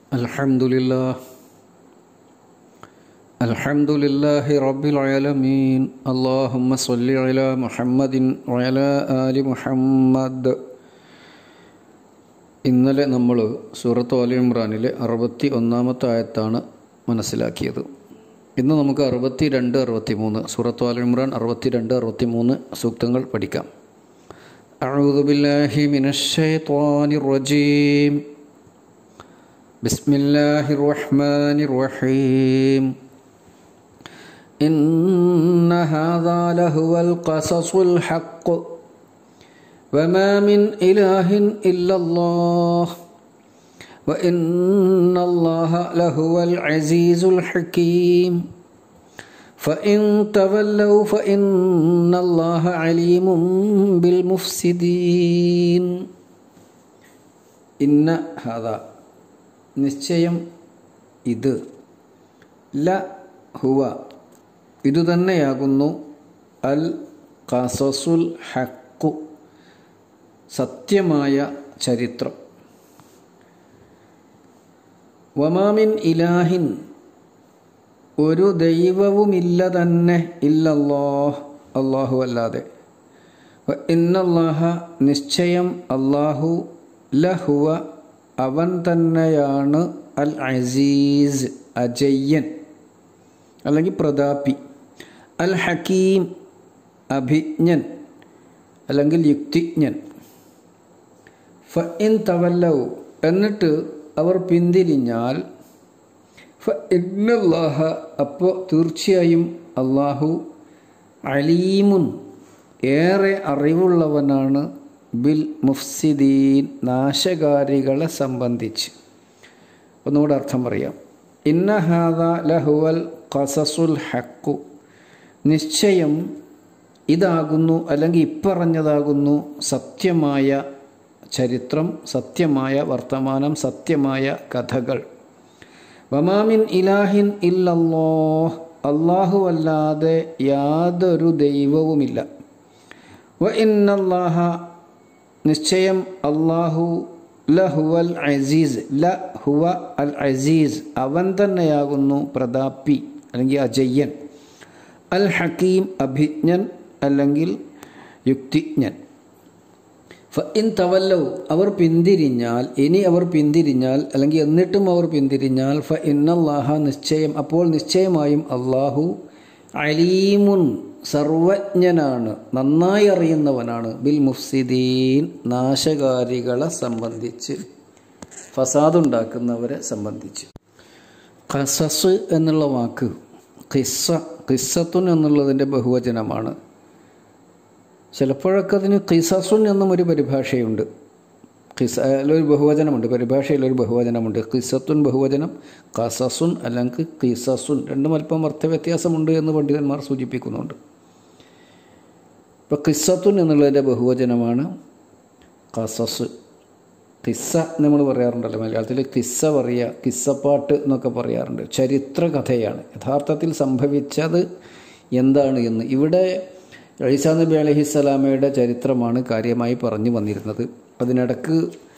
الحمد لله الحمد لله رب العالمين اللهم صل على محمد وعلى آل محمد ഇന്നലെ നമ്മൾ സൂറത്ത് അലി ഇമ്രാനിലെ അറുപത്തി ഒന്നാമത്തെ ആയത്താണ് മനസ്സിലാക്കിയത് ഇന്ന് നമുക്ക് അറുപത്തി രണ്ട് അറുപത്തി മൂന്ന് സൂറത്ത് അലി ഇമ്രാൻ അറുപത്തി രണ്ട് അറുപത്തി മൂന്ന് സൂക്തങ്ങൾ പഠിക്കാം أعوذ بالله من الشيطان الرجيم بسم الله الرحمن الرحيم إن هذا لهو القصص الحق وما من إله إلا الله وإن الله لهو العزيز الحكيم فإن تولوا فإن الله عليم بالمفسدين إن هذا നിശ്ചയം ഇത് ല ഹുവ ഇതുതന്നെയാകുന്നു അൽ ഖസസുൽ ഹക്കു സത്യമായ ചരിത്രം വമാമിൻ ഇലാഹിൻ ഒരു ദൈവവുമില്ല തന്നെ ഇല്ലല്ലാഹ് അള്ളാഹു അല്ലാതെ ഇന്നല്ലാഹ നിശ്ചയം അള്ളാഹു ലഹുവ അവൻ തന്നെയാണ് അൽ അസീസ് അജയ്യൻ അല്ലെങ്കിൽ പ്രതാപി അൽ ഹക്കീം അഭിജ്ഞൻ അല്ലെങ്കിൽ യുക്തിജ്ഞൻ ഫ ഇൻ തവല്ലവ് എന്നിട്ട് അവർ പിന്തിരിഞ്ഞാൽ ഫ ഇന്നല്ലാഹ അപ്പോൾ തീർച്ചയായും അള്ളാഹു അലീമുൻ ഏറെ അറിവുള്ളവനാണ് ബിൽ മുഫ്സിദീൻ നാശകാരികളെ സംബന്ധിച്ച് ഒന്നുകൂടെ അർത്ഥം പറയാം ഇന്നഹാദ ലഹുവൽ ഖസസുൽ ഹക്കു നിശ്ചയം ഇതാകുന്നു അല്ലെങ്കിൽ ഇപ്പറഞ്ഞതാകുന്നു സത്യമായ ചരിത്രം സത്യമായ വർത്തമാനം സത്യമായ കഥകൾ വമാമിൻ ഇലാഹിൻ ഇല്ലല്ലോ അള്ളാഹു അല്ലാതെ യാതൊരു ദൈവവുമില്ല വ ഇന്നല്ലാഹ നിശ്ചയം അള്ളാഹു ലഹുവൽ അസീസ് ല ഹുവ അൽ അസീസ് അവൻ തന്നെയാകുന്നു പ്രതാപി അല്ലെങ്കിൽ അജയ്യൻ അൽ ഹക്കീം അഭിജ്ഞൻ അല്ലെങ്കിൽ യുക്തിജ്ഞൻ ഫ ഇൻ തവല്ലവ് അവർ പിന്തിരിഞ്ഞാൽ ഇനി അവർ പിന്തിരിഞ്ഞാൽ അല്ലെങ്കിൽ എന്നിട്ടും അവർ പിന്തിരിഞ്ഞാൽ ഫ ഇന്നല്ലാഹ നിശ്ചയം അപ്പോൾ നിശ്ചയമായും അള്ളാഹു അലീമുൻ സർവജ്ഞനാണ് നന്നായി അറിയുന്നവനാണ് ബിൽ മുഫ്സിദീൻ നാശകാരികളെ സംബന്ധിച്ച് ഫസാദുണ്ടാക്കുന്നവരെ സംബന്ധിച്ച് ഖസസ് എന്നുള്ള വാക്ക് ഖിസ്സ ഖിസ്സത്തുൻ എന്നുള്ളതിൻ്റെ ബഹുവചനമാണ് ചിലപ്പോഴൊക്കെ അതിന് ഖിസസുൻ എന്നും ഒരു പരിഭാഷയുണ്ട് ഖിസ ഒരു ബഹുവചനമുണ്ട് പരിഭാഷയിലൊരു ബഹുവചനമുണ്ട് ഖിസത്തുൻ ബഹുവചനം ഖസസുൻ അല്ലെങ്കിൽ ഖിസസുൻ രണ്ടും അല്പം അർത്ഥവ്യത്യാസമുണ്ട് എന്ന് പണ്ഡിതന്മാർ സൂചിപ്പിക്കുന്നുണ്ട് ഇപ്പോൾ ഖിസത്തുൻ എന്നുള്ളതിൻ്റെ ബഹുവചനമാണ് ഖസസ് കിസ്സ നമ്മൾ പറയാറുണ്ടല്ലോ മലയാളത്തിൽ കിസ്സ പറയുക കിസ്സപ്പാട്ട് എന്നൊക്കെ പറയാറുണ്ട് ചരിത്ര കഥയാണ് യഥാർത്ഥത്തിൽ സംഭവിച്ചത് എന്താണ് എന്ന് ഇവിടെ ഈസാ നബി അലഹിസ്സലാമയുടെ ചരിത്രമാണ് കാര്യമായി പറഞ്ഞു വന്നിരുന്നത് അതിനിടക്ക്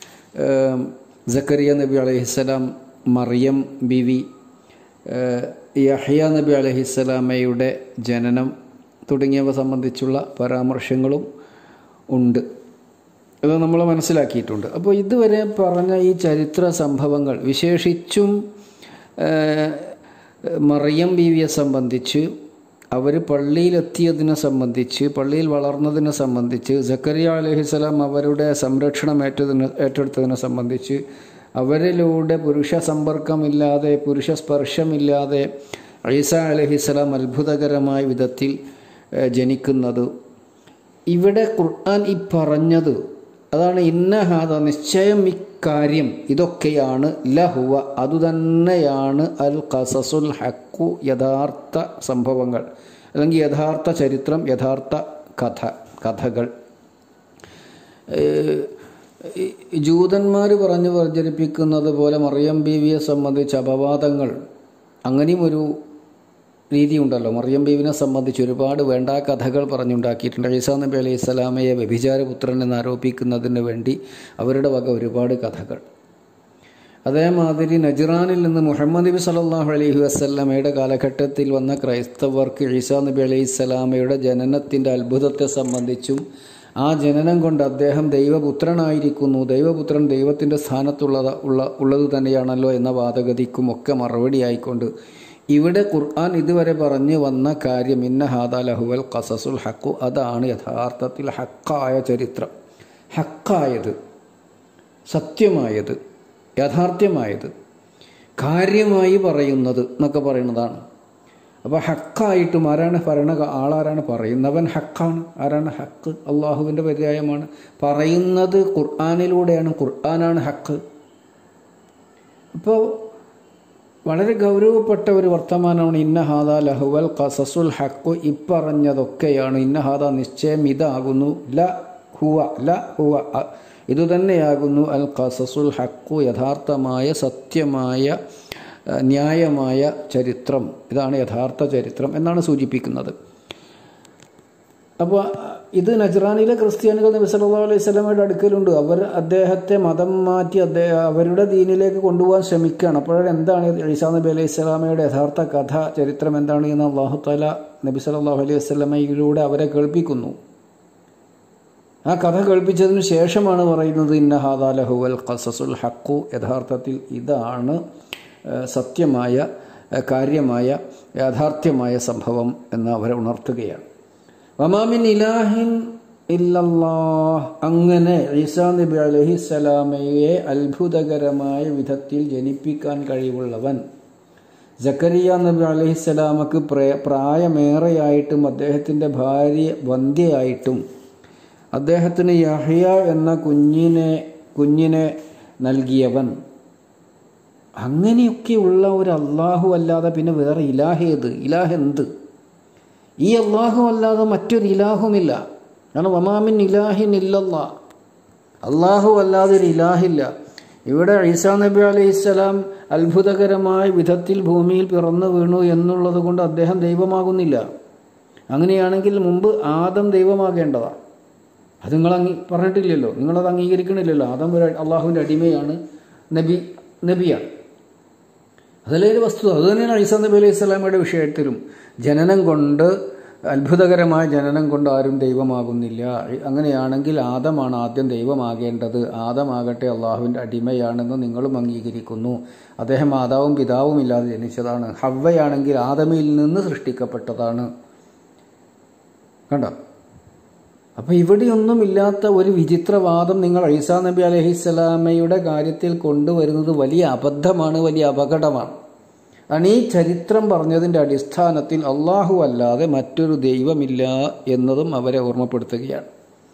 ജക്കരിയ നബി അലഹിസ്സലാം മറിയം ബിവി യഹ്യ നബി അലഹിസ്സലാമയുടെ ജനനം തുടങ്ങിയവ സംബന്ധിച്ചുള്ള പരാമർശങ്ങളും ഉണ്ട് ഇത് നമ്മൾ മനസ്സിലാക്കിയിട്ടുണ്ട് അപ്പോൾ ഇതുവരെ പറഞ്ഞ ഈ ചരിത്ര സംഭവങ്ങൾ വിശേഷിച്ചും മറിയം ബീവിയെ സംബന്ധിച്ച് അവർ പള്ളിയിലെത്തിയതിനെ സംബന്ധിച്ച് പള്ളിയിൽ വളർന്നതിനെ സംബന്ധിച്ച് ജക്കരിയ അലഹിസ്സലാം അവരുടെ സംരക്ഷണം ഏറ്റതിന് ഏറ്റെടുത്തതിനെ സംബന്ധിച്ച് അവരിലൂടെ പുരുഷ സമ്പർക്കമില്ലാതെ പുരുഷ സ്പർശമില്ലാതെ ഐസ അലഹിസ്സലാം അത്ഭുതകരമായ വിധത്തിൽ ജനിക്കുന്നത് ഇവിടെ ഖുർആൻ ഈ പറഞ്ഞത് അതാണ് ഇന്നഹാദ നിശ്ചയം ഇക്കാര്യം ഇതൊക്കെയാണ് ലഹുവ അതുതന്നെയാണ് അൽ ഖസസുൽ ഹക്കു യഥാർത്ഥ സംഭവങ്ങൾ അല്ലെങ്കിൽ യഥാർത്ഥ ചരിത്രം യഥാർത്ഥ കഥ കഥകൾ ജൂതന്മാർ പറഞ്ഞു പ്രചരിപ്പിക്കുന്നത് പോലെ മറിയം ബീവിയെ സംബന്ധിച്ച് അപവാദങ്ങൾ അങ്ങനെയും ഒരു രീതിയുണ്ടല്ലോ മറിയം ബീവിനെ സംബന്ധിച്ച് ഒരുപാട് വേണ്ട കഥകൾ പറഞ്ഞുണ്ടാക്കിയിട്ടുണ്ട് ഈസാ നബി അലൈഹി സ്വലാമയെ വ്യഭിചാരപുത്രൻ എന്ന് ആരോപിക്കുന്നതിന് വേണ്ടി അവരുടെ വക ഒരുപാട് കഥകൾ അതേമാതിരി നജ്റാനിൽ നിന്ന് മുഹമ്മദ് നബി സല്ലല്ലാഹു അലൈഹി വസല്ലമയുടെ കാലഘട്ടത്തിൽ വന്ന ക്രൈസ്തവർക്ക് ഈസാ നബി അലൈഹി സ്വലാമയുടെ ജനനത്തിൻ്റെ അത്ഭുതത്തെ സംബന്ധിച്ചും ആ ജനനം കൊണ്ട് അദ്ദേഹം ദൈവപുത്രനായിരിക്കുന്നു ദൈവപുത്രൻ ദൈവത്തിൻ്റെ സ്ഥാനത്തുള്ളത് ഉള്ള ഉള്ളത് തന്നെയാണല്ലോ എന്ന വാദഗതിക്കും ഒക്കെ മറുപടിയായിക്കൊണ്ട് ഇവിടെ ഖുർആൻ ഇതുവരെ പറഞ്ഞു വന്ന കാര്യം ഇന്ന ഹാദ ലഹുവൽ ഖസസുൽ ഹക്കു അതാണ് യഥാർത്ഥത്തിൽ ഹക്കായ ചരിത്രം ഹക്കായത് സത്യമായത് യാഥാർത്ഥ്യമായത് കാര്യമായി പറയുന്നത് എന്നൊക്കെ പറയുന്നതാണ് അപ്പോൾ ഹക്കായിട്ടും ആരാണ് ഭരണ ആളാരാണ് പറയുന്നവൻ ഹക്കാണ് ആരാണ് ഹക്ക് അള്ളാഹുവിൻ്റെ പര്യായമാണ് പറയുന്നത് ഖുർആാനിലൂടെയാണ് ഖുർആനാണ് ഹക്ക് അപ്പോൾ വളരെ ഗൗരവപ്പെട്ട ഒരു വർത്തമാനമാണ് ഇന്നഹാദ ലഹുവൽ ഖസസുൽ ഹക്കു ഇപ്പറഞ്ഞതൊക്കെയാണ് ഇന്നഹാദ നിശ്ചയം ഇതാകുന്നു ല ഹുവ ല ഹുവ ഇതുതന്നെയാകുന്നു അൽ ഖസസുൽ ഹക്കു യഥാർത്ഥമായ സത്യമായ ന്യായമായ ചരിത്രം ഇതാണ് യഥാർത്ഥ ചരിത്രം എന്നാണ് സൂചിപ്പിക്കുന്നത് അപ്പോൾ ഇത് നജ്റാനിലെ ക്രിസ്ത്യാനികൾ നബി സല്ലല്ലാഹു അലൈഹി സ്വലമയുടെ അടുക്കലുണ്ട് അവർ അദ്ദേഹത്തെ മതം മാറ്റി അദ്ദേഹം അവരുടെ ദീനിലേക്ക് കൊണ്ടുപോകാൻ ശ്രമിക്കുകയാണ് അപ്പോഴാണ് എന്താണ് ഈസാ നബി അലൈഹി സ്വലാമയുടെ യഥാർത്ഥ കഥ ചരിത്രം എന്താണ് എന്ന് അള്ളാഹു താല നബി സല്ലല്ലാഹു അലൈഹി വസ്ലമയിലൂടെ അവരെ കേൾപ്പിക്കുന്നു ആ കഥ കേൾപ്പിച്ചതിന് ശേഷമാണ് പറയുന്നത് ഇന്ന ഹാദാലഹുവൽ ഖസസുൽ ഹക്കു യഥാർത്ഥത്തിൽ ഇതാണ് സത്യമായ കാര്യമായ യാഥാർത്ഥ്യമായ സംഭവം എന്ന് അവരെ ഉണർത്തുകയാണ് വമാമിൻ ഇലാഹിൻ ഇല്ലല്ലാഹ് അങ്ങനെ ഈസാ നബി അലഹി സ്വലാമയെ അത്ഭുതകരമായ വിധത്തിൽ ജനിപ്പിക്കാൻ കഴിവുള്ളവൻ ജക്കരിയ നബി അലഹി സ്വലാമക്ക് പ്രായമേറെയായിട്ടും അദ്ദേഹത്തിൻ്റെ ഭാര്യ വന്ധ്യയായിട്ടും അദ്ദേഹത്തിന് യഹ്യ എന്ന കുഞ്ഞിനെ കുഞ്ഞിനെ നൽകിയവൻ അങ്ങനെയൊക്കെയുള്ള ഒരു അള്ളാഹു അല്ലാതെ പിന്നെ വേറെ ഇലാഹേത് ഇലാഹ് എന്ത് ഈ അള്ളാഹു അല്ലാതെ മറ്റൊരു ഇലാഹുമില്ല കാരണം വമാമിൻ ഇലാഹിൻ ഇല്ലല്ലാ അള്ളാഹു അല്ലാതെ ഒരു ഇലാഹില്ല ഇവിടെ ഈസാ നബി അലൈഹിസ്സലാം അത്ഭുതകരമായ വിധത്തിൽ ഭൂമിയിൽ പിറന്നു വീണു എന്നുള്ളത് കൊണ്ട് അദ്ദേഹം ദൈവമാകുന്നില്ല അങ്ങനെയാണെങ്കിൽ മുമ്പ് ആദം ദൈവമാകേണ്ടതാണ് അത് നിങ്ങൾ അംഗീ പറഞ്ഞിട്ടില്ലല്ലോ നിങ്ങളത് അംഗീകരിക്കണില്ലല്ലോ ആദം ഒരു അള്ളാഹുവിൻ്റെ അടിമയാണ് നബി നബിയാണ് അതല്ലേ ഒരു വസ്തുത അത് തന്നെയാണ് ഐസാ നബി അലൈഹി സ്വലാമയുടെ വിഷയത്തിലും ജനനം കൊണ്ട് അത്ഭുതകരമായ ജനനം കൊണ്ട് ആരും ദൈവമാകുന്നില്ല അങ്ങനെയാണെങ്കിൽ ആദമാണ് ആദ്യം ദൈവമാകേണ്ടത് ആദമാകട്ടെ അള്ളാഹുവിൻ്റെ അടിമയാണെന്ന് നിങ്ങളും അംഗീകരിക്കുന്നു അദ്ദേഹം മാതാവും പിതാവും ഇല്ലാതെ ജനിച്ചതാണ് ഹവ്വയാണെങ്കിൽ ആദമിൽ നിന്ന് സൃഷ്ടിക്കപ്പെട്ടതാണ് കണ്ടോ അപ്പോൾ ഇവിടെയൊന്നും ഇല്ലാത്ത ഒരു വിചിത്രവാദം നിങ്ങൾ ഐസാ നബി അലഹിസ്സലാമയുടെ കാര്യത്തിൽ കൊണ്ടുവരുന്നത് വലിയ അബദ്ധമാണ് വലിയ അപകടമാണ് ആണ് ഈ ചരിത്രം പറഞ്ഞതിൻ്റെ അടിസ്ഥാനത്തിൽ അള്ളാഹു അല്ലാതെ മറ്റൊരു ദൈവമില്ല എന്നതും അവരെ ഓർമ്മപ്പെടുത്തുകയാണ്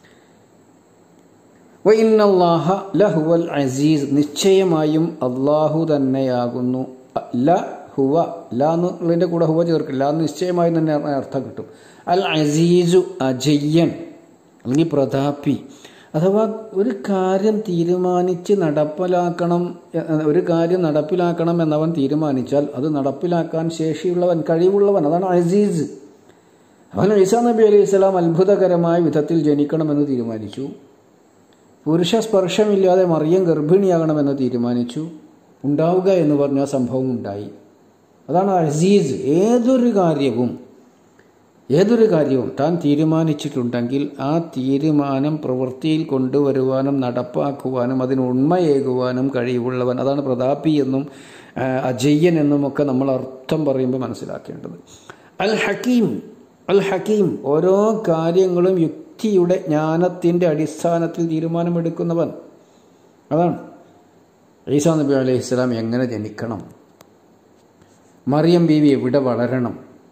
വൈനല്ലാഹ ലഹുവൽ അസീസ് നിശ്ചയമായും അള്ളാഹു തന്നെയാകുന്നു ല ഹുവ ല എന്നുള്ളതിൻ്റെ കൂടെ ഹുവ ചേർക്കില്ല അത് നിശ്ചയമായും തന്നെ അർത്ഥം കിട്ടും അൽ അസീസു അജയ്യൻ അല്ലെങ്കിൽ പ്രതാപി അഥവാ ഒരു കാര്യം തീരുമാനിച്ച് നടപ്പിലാക്കണം ഒരു കാര്യം നടപ്പിലാക്കണം എന്നവൻ തീരുമാനിച്ചാൽ അത് നടപ്പിലാക്കാൻ ശേഷിയുള്ളവൻ കഴിവുള്ളവൻ അതാണ് അസീസ് അവൻ ഈസാ നബി അലൈഹി സ്വലാം അത്ഭുതകരമായ വിധത്തിൽ ജനിക്കണമെന്ന് തീരുമാനിച്ചു പുരുഷ സ്പർശമില്ലാതെ മറിയം ഗർഭിണിയാകണമെന്ന് തീരുമാനിച്ചു ഉണ്ടാവുക എന്ന് പറഞ്ഞ സംഭവം ഉണ്ടായി അതാണ് അസീസ് ഏതൊരു കാര്യവും ഏതൊരു കാര്യവും താൻ തീരുമാനിച്ചിട്ടുണ്ടെങ്കിൽ ആ തീരുമാനം പ്രവൃത്തിയിൽ കൊണ്ടുവരുവാനും നടപ്പാക്കുവാനും അതിന് ഉണ്മയേകുവാനും കഴിവുള്ളവൻ അതാണ് പ്രതാപി എന്നും അജയ്യൻ എന്നും ഒക്കെ നമ്മൾ അർത്ഥം പറയുമ്പോൾ മനസ്സിലാക്കേണ്ടത് അൽ ഹക്കീം അൽ ഹക്കീം ഓരോ കാര്യങ്ങളും യുക്തിയുടെ ജ്ഞാനത്തിൻ്റെ അടിസ്ഥാനത്തിൽ തീരുമാനമെടുക്കുന്നവൻ അതാണ് ഈസാ നബി അലൈഹി സ്വലാം എങ്ങനെ ജനിക്കണം മറിയം ബീവി എവിടെ വളരണം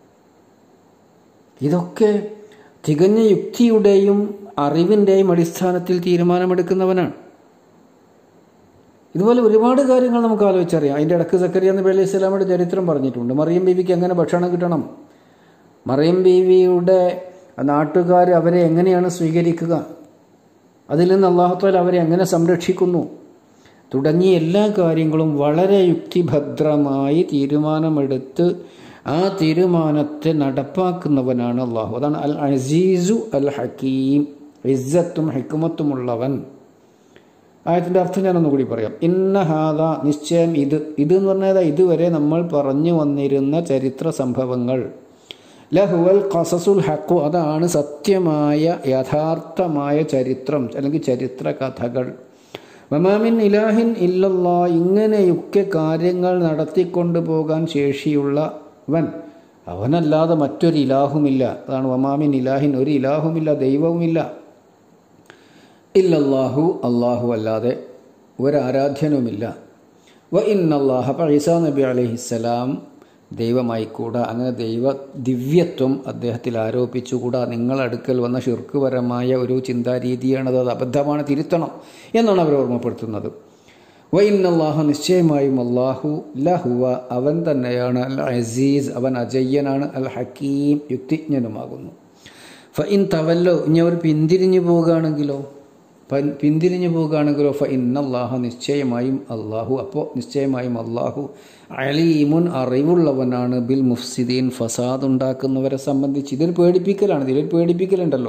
ഇതൊക്കെ തികഞ്ഞ യുക്തിയുടെയും അറിവിൻ്റെയും അടിസ്ഥാനത്തിൽ തീരുമാനമെടുക്കുന്നവനാണ് ഇതുപോലെ ഒരുപാട് കാര്യങ്ങൾ നമുക്ക് ആലോചിച്ചറിയാം അതിൻ്റെ ഇടക്ക് സക്കരിയ നബി അലൈഹി സ്വലാമയുടെ ചരിത്രം പറഞ്ഞിട്ടുണ്ട് മറിയം ബീവിക്ക് എങ്ങനെ ഭക്ഷണം കിട്ടണം മറിയം ബീവിയുടെ നാട്ടുകാർ അവരെ എങ്ങനെയാണ് സ്വീകരിക്കുക അതിൽ നിന്ന് അള്ളാഹുത്താൽ അവരെ എങ്ങനെ സംരക്ഷിക്കുന്നു തുടങ്ങിയ എല്ലാ കാര്യങ്ങളും വളരെ യുക്തിഭദ്രമായി തീരുമാനമെടുത്ത് ആ തീരുമാനത്തെ നടപ്പാക്കുന്നവനാണ് അള്ളാഹു അതാണ് അൽ അസീസു അൽ ഹക്കീം ഇസ്സത്തും ഹിക്കുമത്തുമുള്ളവൻ ആയത്തിൻ്റെ അർത്ഥം ഞാനൊന്നുകൂടി പറയാം ഇന്ന ഹാദ നിശ്ചയം ഇത് ഇത് എന്ന് പറഞ്ഞാൽ ഇതുവരെ നമ്മൾ പറഞ്ഞു വന്നിരുന്ന ചരിത്ര സംഭവങ്ങൾ ലഹുവൽ ഖസസുൽ ഹക്കു അതാണ് സത്യമായ യഥാർത്ഥമായ ചരിത്രം അല്ലെങ്കിൽ ചരിത്ര കഥകൾ വമാമിൻ ഇലാഹിൻ ഇല്ലല്ലാ ഇങ്ങനെയൊക്കെ കാര്യങ്ങൾ നടത്തിക്കൊണ്ടു പോകാൻ ശേഷിയുള്ളവൻ അവനല്ലാതെ മറ്റൊരു ഇലാഹുമില്ല അതാണ് വമാമിൻ ഇലാഹിൻ ഒരു ഇലാഹുമില്ല ദൈവവുമില്ല ഇല്ലല്ലാഹു അള്ളാഹു അല്ലാതെ ഒരാരാധ്യനുമില്ല വ ഇന്നല്ലാഹ അപ്പോൾ ഈസാ നബി അലഹിസ്സലാം ദൈവമായിക്കൂടാ അങ്ങനെ ദൈവ ദിവ്യത്വം അദ്ദേഹത്തിൽ ആരോപിച്ചുകൂടാ നിങ്ങളടുക്കൽ വന്ന ഷിർക്കുപരമായ ഒരു ചിന്താരീതിയാണത് അത് അബദ്ധമാണ് തിരുത്തണം എന്നാണ് അവർ ഓർമ്മപ്പെടുത്തുന്നത് വ ഇന്നല്ലാഹ നിശ്ചയമായും അള്ളാഹു ലഹുവ അവൻ തന്നെയാണ് അൽ അസീസ് അവൻ അജയ്യനാണ് അൽ ഹക്കീം യുക്തിജ്ഞനുമാകുന്നു ഫ ഇൻ തവല്ലോ ഇനി അവർ പിന്തിരിഞ്ഞു പോകുകയാണെങ്കിലോ പിന്തിരിഞ്ഞു പോകുകയാണെങ്കിലോ ഫ ഇന്നല്ലാഹ നിശ്ചയമായും അള്ളാഹു അപ്പോൾ നിശ്ചയമായും അള്ളാഹു അലീമുൻ അറിവുള്ളവനാണ് ബിൽ മുഫ്സിദീൻ ഫസാദ് ഉണ്ടാക്കുന്നവരെ സംബന്ധിച്ച് ഇതൊരു പേടിപ്പിക്കലാണ് ഇതിലൊരു പേടിപ്പിക്കലുണ്ടല്ലോ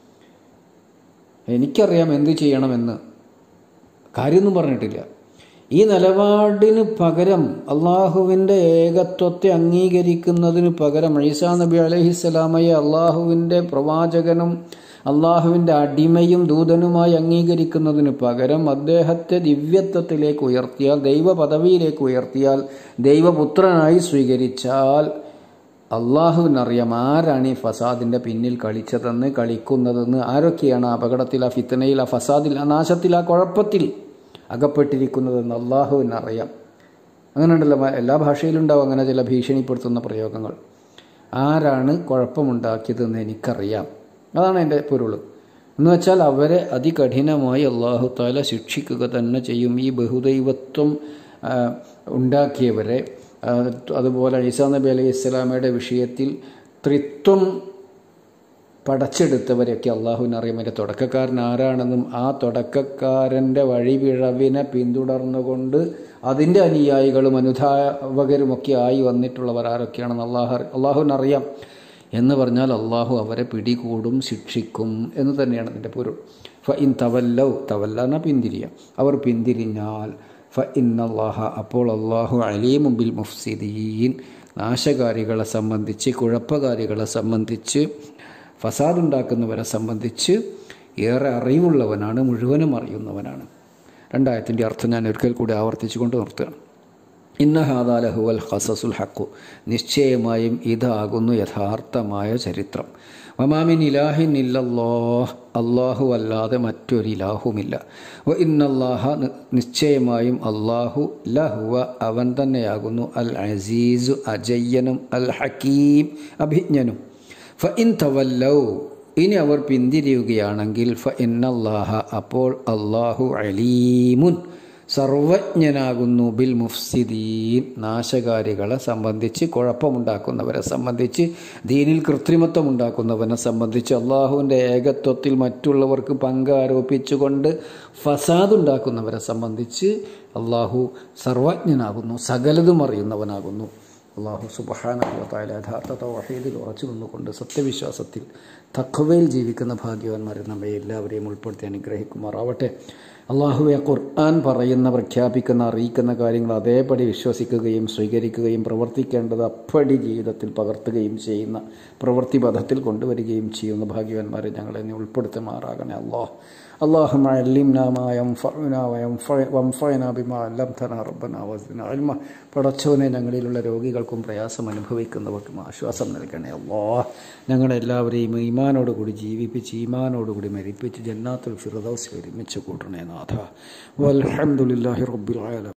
എനിക്കറിയാം എന്ത് ചെയ്യണമെന്ന് കാര്യമൊന്നും പറഞ്ഞിട്ടില്ല ഈ നിലപാടിന് പകരം അള്ളാഹുവിൻ്റെ ഏകത്വത്തെ അംഗീകരിക്കുന്നതിന് പകരം ഐസാ നബി അലഹിസ്സലാമയെ അള്ളാഹുവിൻ്റെ പ്രവാചകനും അള്ളാഹുവിൻ്റെ അടിമയും ദൂതനുമായി അംഗീകരിക്കുന്നതിന് പകരം അദ്ദേഹത്തെ ദിവ്യത്വത്തിലേക്ക് ഉയർത്തിയാൽ ദൈവ പദവിയിലേക്ക് ഉയർത്തിയാൽ ദൈവപുത്രനായി സ്വീകരിച്ചാൽ അള്ളാഹുവിനറിയാം ആരാണ് ഈ ഫസാദിൻ്റെ പിന്നിൽ കളിച്ചതെന്ന് കളിക്കുന്നതെന്ന് ആരൊക്കെയാണ് ആ അപകടത്തിൽ ആ ഫിത്തനയിൽ ആ ഫസാദിൽ ആ നാശത്തിൽ ആ കുഴപ്പത്തിൽ അകപ്പെട്ടിരിക്കുന്നതെന്ന് അള്ളാഹുവിനറിയാം അങ്ങനെ ഉണ്ടല്ലോ എല്ലാ ഭാഷയിലുണ്ടാവും അങ്ങനെ ചില ഭീഷണിപ്പെടുത്തുന്ന പ്രയോഗങ്ങൾ ആരാണ് കുഴപ്പമുണ്ടാക്കിയതെന്ന് എനിക്കറിയാം അതാണ് എൻ്റെ പൊരുൾ എന്ന് വെച്ചാൽ അവരെ അതികഠിനമായി അള്ളാഹു താല ശിക്ഷിക്കുക തന്നെ ചെയ്യും ഈ ബഹുദൈവത്വം ഉണ്ടാക്കിയവരെ അതുപോലെ ഈസാ നബി അലൈഹി ഇസ്ലാമയുടെ വിഷയത്തിൽ ത്രിത്വം പടച്ചെടുത്തവരെയൊക്കെ അള്ളാഹുവിനറിയാം അതിൻ്റെ തുടക്കക്കാരൻ ആരാണെന്നും ആ തുടക്കക്കാരൻ്റെ വഴിപിഴവിനെ പിന്തുടർന്നുകൊണ്ട് അതിൻ്റെ അനുയായികളും അനുധാവകരുമൊക്കെ ആയി വന്നിട്ടുള്ളവർ ആരൊക്കെയാണെന്ന് അള്ളാഹു അള്ളാഹുവിനറിയാം എന്ന് പറഞ്ഞാൽ അള്ളാഹു അവരെ പിടികൂടും ശിക്ഷിക്കും എന്ന് തന്നെയാണ് അതിൻ്റെ പൊരുൾ ഫ ഇൻ തവല്ലൗ തവല്ല പിന്തിരിയ അവർ പിന്തിരിഞ്ഞാൽ ഫ ഇന്നല്ലാഹ അപ്പോൾ അള്ളാഹു അലീമും ബിൽ മുഫ്സിദീൻ നാശകാരികളെ സംബന്ധിച്ച് കുഴപ്പകാരികളെ സംബന്ധിച്ച് ഫസാദ് ഉണ്ടാക്കുന്നവരെ സംബന്ധിച്ച് ഏറെ അറിവുള്ളവനാണ് മുഴുവനും അറിയുന്നവനാണ് രണ്ടായത്തിൻ്റെ അർത്ഥം ഞാൻ ഒരിക്കൽ കൂടി ആവർത്തിച്ചു കൊണ്ട് നിർത്തുകയാണ് ഇന്ന ഹാദാലഹുവൽ ഹസസുൽ ഹക്കു നിശ്ചയമായും ഇതാകുന്നു യഥാർത്ഥമായ ചരിത്രം വമാമിൻ ഇലാഹിൻ ഇല്ലല്ലാഹ് അള്ളാഹു അല്ലാതെ മറ്റൊരു ഇലാഹുമില്ല വ ഇന്നല്ലാഹ നിശ്ചയമായും അള്ളാഹു ലഹുവ അവൻ തന്നെയാകുന്നു അൽ അസീസു അജയ്യനും അൽ ഹക്കീം അഭിജ്ഞനും ഫ ഇൻ തവല്ലൗ ഇനി അവർ പിന്തിരിയുകയാണെങ്കിൽ ഫ ഇന്നല്ലാഹ അപ്പോൾ അള്ളാഹു അലീമുൻ സർവജ്ഞനാകുന്നു ബിൽ മുഫ്സിദീൻ നാശകാരികളെ സംബന്ധിച്ച് കുഴപ്പമുണ്ടാക്കുന്നവരെ സംബന്ധിച്ച് ദീനിൽ കൃത്രിമത്വം ഉണ്ടാക്കുന്നവനെ സംബന്ധിച്ച് അള്ളാഹുവിൻ്റെ ഏകത്വത്തിൽ മറ്റുള്ളവർക്ക് പങ്ക് ആരോപിച്ചുകൊണ്ട് ഫസാദ് ഉണ്ടാക്കുന്നവരെ സംബന്ധിച്ച് അള്ളാഹു സർവജ്ഞനാകുന്നു സകലതും അറിയുന്നവനാകുന്നു അള്ളാഹു സുബഹാനുഭവത്തായ യഥാർത്ഥ തൗഹീദിൽ ഉറച്ചു നിന്നുകൊണ്ട് സത്യവിശ്വാസത്തിൽ തഖവയിൽ ജീവിക്കുന്ന ഭാഗ്യവാന്മാരെ നമ്മെ എല്ലാവരെയും ഉൾപ്പെടുത്തി അനുഗ്രഹിക്കുമാറാവട്ടെ അള്ളാഹുവെ ഖുർആൻ പറയുന്ന പ്രഖ്യാപിക്കുന്ന അറിയിക്കുന്ന കാര്യങ്ങൾ അതേപടി വിശ്വസിക്കുകയും സ്വീകരിക്കുകയും പ്രവർത്തിക്കേണ്ടത് അപ്പടി ജീവിതത്തിൽ പകർത്തുകയും ചെയ്യുന്ന പ്രവൃത്തി പഥത്തിൽ കൊണ്ടുവരികയും ചെയ്യുന്ന ഭാഗ്യവാന്മാരെ ഞങ്ങളെ നീ ഉൾപ്പെടുത്തുമാറാകണേ അള്ളാഹ് اللهم علمنا ما ينفعنا وانفعنا بما علمتنا ربنا وزدنا علما പടച്ചവനെ ഞങ്ങളിലുള്ള രോഗികൾക്കും പ്രയാസം അനുഭവിക്കുന്നവർക്കും ആശ്വാസം നൽകണേ അല്ലോ ഞങ്ങളെല്ലാവരെയും ഈമാനോടുകൂടി ജീവിപ്പിച്ച് ഈമാനോടുകൂടി മരിപ്പിച്ച് ജന്നാത്തുൽ ഫിറദൗസ് ഒരുമിച്ച് കൂട്ടണേ നാഥ വൽഹംദുലില്ലാഹി റബ്ബിൽ ആലമീൻ